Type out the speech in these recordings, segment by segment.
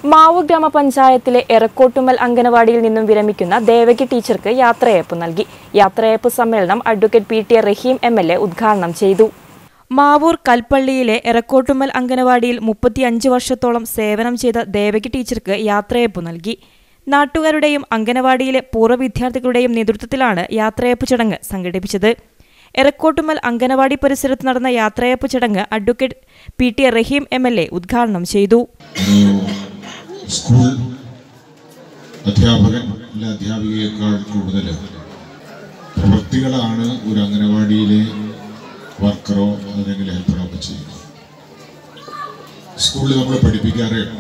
മാവൂർ ഗ്രാമപഞ്ചായത്തിലെ എറക്കോട്ടുമ്മൽ അംഗനവാടിയിൽ നിന്നും വിരമിക്കുന്ന ദേവകി ടീച്ചർക്ക് യാത്രയയപ്പ് നൽകി യാത്രയയപ്പ് സമ്മേളനം advocate P T Rahim M L A ഉദ്ഘാടനം ചെയ്തു മാവൂർ കൽപ്പള്ളിയിലെ എറക്കോട്ടുമ്മൽ അംഗനവാടിയിൽ മുപ്പത്തിയഞ്ച് വർഷത്തോളം സേവനം ചെയ്ത ദേവകി ടീച്ചർക്ക് യാത്രയയപ്പ് നൽകി നാട്ടുകാരുടെയും അംഗനവാടിയിലെ പൂർവ്വ വിദ്യാർത്ഥികളുടെയും നേതൃത്വത്തിലാണ് യാത്രയയപ്പ് ചടങ്ങ് സംഘടിപ്പിച്ചത് എറക്കോട്ടുമ്മൽ അംഗനവാടി പരിസരത്ത് നടന്ന യാത്രയയപ്പ് ചടങ്ങ് advocate P T Rahim M L A ഉദ്ഘാടനം ചെയ്തു ഒരു സ്കൂൾ അധ്യാപകൻ അല്ല അധ്യാപികയേക്കാൾ കൂടുതൽ പ്രവൃത്തികളാണ് ഒരു അംഗനവാടിയിലെ വർക്കറോ അല്ലെങ്കിൽ ഹെൽപ്പറോ ഒക്കെ ചെയ്യുന്നത് സ്കൂളിൽ നമ്മൾ പഠിപ്പിക്കാറേ ഉള്ളൂ.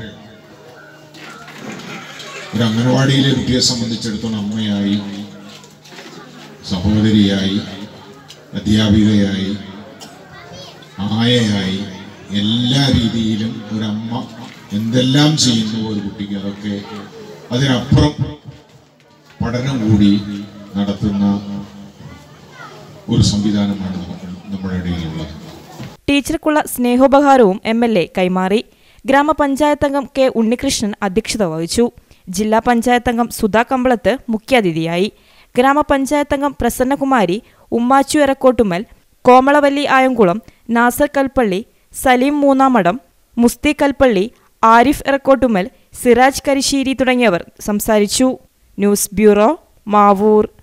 ഒരു അംഗനവാടിയിലെ കുട്ടിയെ സംബന്ധിച്ചിടത്തോളം അമ്മയായി സഹോദരിയായി അധ്യാപികയായി ആയയായി എല്ലാ രീതിയിലും ഒരമ്മ എന്തെല്ലാം ചെയ്യുന്നു ഒരു കുട്ടിക്ക് അതൊക്കെ അതിനപ്പുറം പഠനം കൂടി നടത്തുന്ന ഒരു സംവിധാനമാണ് നമുക്ക് നമ്മുടെ ഇടയിലുള്ളത് ടീച്ചർക്കുള്ള സ്നേഹോപഹാരവും എം എൽ എ കൈമാറി ഗ്രാമപഞ്ചായത്ത് അംഗം കെ ഉണ്ണികൃഷ്ണൻ അധ്യക്ഷത വഹിച്ചു ജില്ലാ പഞ്ചായത്ത് അംഗം സുധാ കമ്പളത്ത് മുഖ്യാതിഥിയായി ഗ്രാമപഞ്ചായത്ത് അംഗം പ്രസന്നകുമാരി ഉമ്മാച്ചു എറക്കോട്ടുമ്മൽ കോമളവല്ലി ആയംകുളം നാസർ കൽപ്പള്ളി സലീം മൂന്നാമഠം മുസ്തി കൽപ്പള്ളി ആരിഫ് എറക്കോട്ടുമ്മൽ സിറാജ് കരിശ്ശേരി തുടങ്ങിയവർ സംസാരിച്ചു ന്യൂസ് ബ്യൂറോ മാവൂർ